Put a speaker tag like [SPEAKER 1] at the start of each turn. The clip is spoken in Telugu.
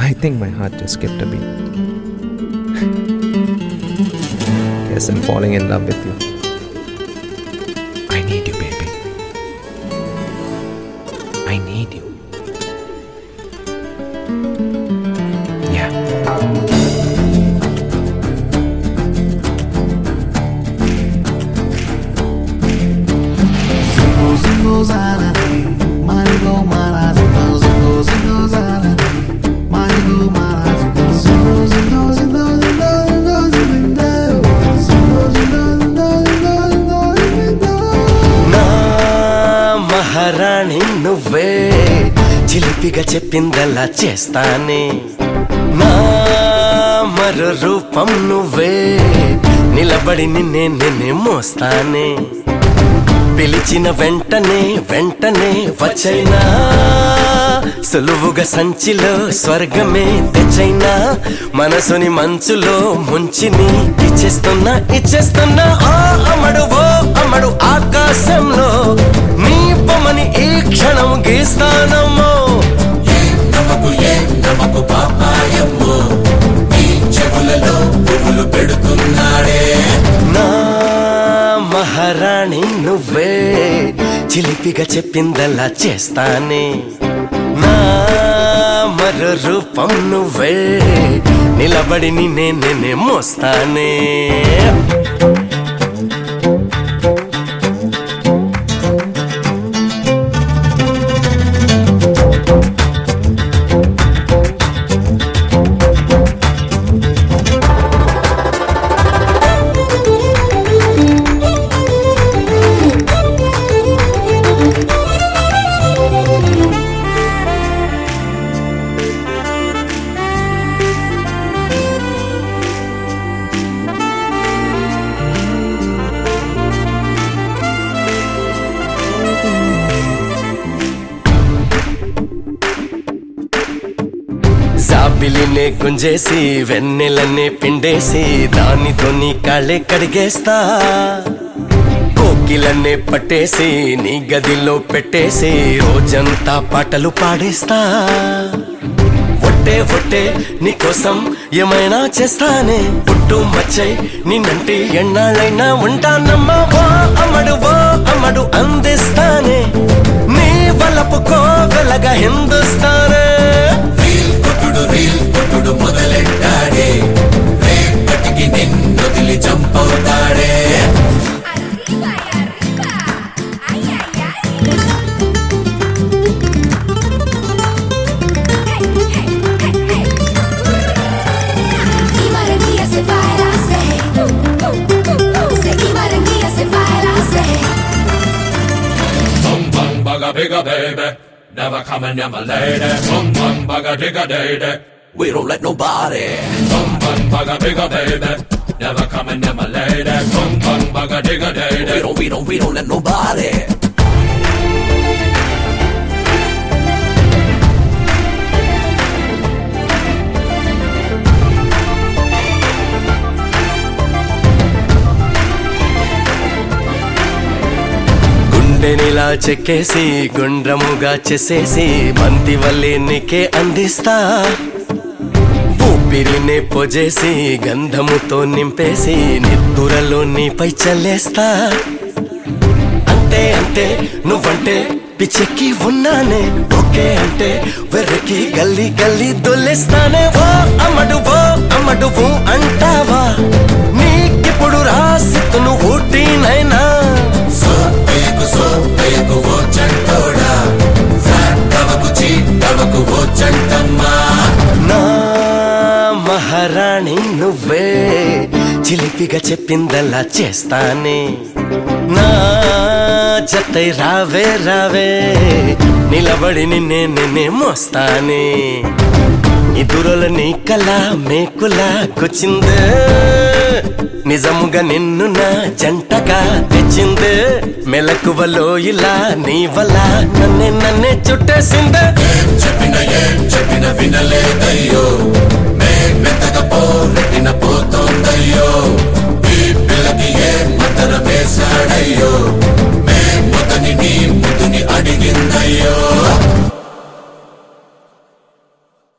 [SPEAKER 1] I think my heart just skipped a beat. Guess I'm falling in love with you. I need you, baby. I need you. Yeah.
[SPEAKER 2] Zingo, zingo, zanani. Marigo, mara, zingo, zingo, zingo, zanani. Marigo, mara, zingo, zingo, zingo, zingo, zingo, zingo, zingo. Zingo, zingo, zingo, zingo, zingo, zingo.
[SPEAKER 3] నా మహారాణి నువ్వే చిలిపిగా చెప్పిందలా చేస్తానే నా మరో రూపం నువ్వే నిలబడి నిన్నే నిన్నే మోస్తానే పిలిచిన వెంటనే వెంటనే వచ్చైనా సులువుగా సంచిలో స్వర్గమే తెచ్చైనా మనసుని మంచులో ముంచిని ఇచ్చేస్తున్నా ఇచ్చేస్తున్నా ఓ అమ్మడు ఓ అమ్మడు ఆకాశంలో నీ బొమ్మని ఈ క్షణం గీస్తానమ్మో
[SPEAKER 4] నమకు ఏ నమకు పాపాయమ్మో నీ చెవులలో పువ్వులు పెడుతున్నాడే
[SPEAKER 3] నా మహారాణి నువ్వే చిలిపిగా చెప్పిందలా చేస్తానే నా మరో రూపం నువ్వే నిలబడి నిన్నే నేనే మోస్తానే జాబిలినే గుంజేసి వెన్నెలనే పిండేసి దానితో నీ కాళ్ళే కడిగేస్తా కోకిలనే పట్టేసి నీ గదిలో పెట్టేసి రోజంతా పాటలు పాడేస్తా ఒట్టే ఒట్టే నీకోసం ఏమైనా చేస్తానే పుట్టు మచ్చై నిన్నంటి ఎన్నాళ్ళైనా ఉంటానమ్మా ఓ అమ్మడు ఓ అమ్మడు అందిస్తానే నీ వలపు కోవెలగా హిందుస్తానే
[SPEAKER 4] రీల్ కొట్టుడు రీల్ కొట్టుడు మొదలెట్టాడే రేపటికి నిన్నొదిలి చంపవుతాడే
[SPEAKER 5] Arriba y arriba. Ay, ay, ay. Hey, hey, hey, hey. Y Maranguilla se baila, se. Se y Maranguilla se baila, se.
[SPEAKER 4] Bum bum bugga bigga baby Never coming near my lady Bum bum bugga digga day We don't let nobody Bum bum bugga bigga baby Never coming near my lady Bum bum bugga digga day We don't, we don't, we don't let nobody
[SPEAKER 3] గుండెనిలా చెక్కేసి గుండ్రముగా చేసేసి బంతి వల్లే నీకే అందిస్తా ఊపిరినే పొజేసి గంధముతో నింపేసి నిద్దురలో నీపై చల్లేస్తా అంతే అంతే నువ్వంటే పిచ్చెక్కి ఉన్నానే ఓకే అంటే వెర్రకి గల్లీ గల్లీ దొల్లేస్తానే ఓ అమ్మడు ఓ అమ్మడు ఊ అంటావా నీకిప్పుడు రాసిత్తును ఊటీనైనా
[SPEAKER 4] సోపేకు సోపేకు ఓ చంటోడా ఫ్యాట్ చీటవకు ఓ చంటమ్మా
[SPEAKER 3] నా మహారాణి నువ్వే చిలిపిగా చెప్పిందలా చేస్తానే నా జతై రావే రావే నిలబడి నిన్నే నిన్నే మోస్తానే నిదురల నీ కళ మేకులా కూర్చిందే నిజముగా నిన్ను నా జంటగా తెచ్చిందే మెలకువలో ఇలా నీ వల్ల నన్నే నన్నే చుట్టేసిందే
[SPEAKER 4] ఏం చెప్పిన ఏం చెప్పిన వినలేదయ్యా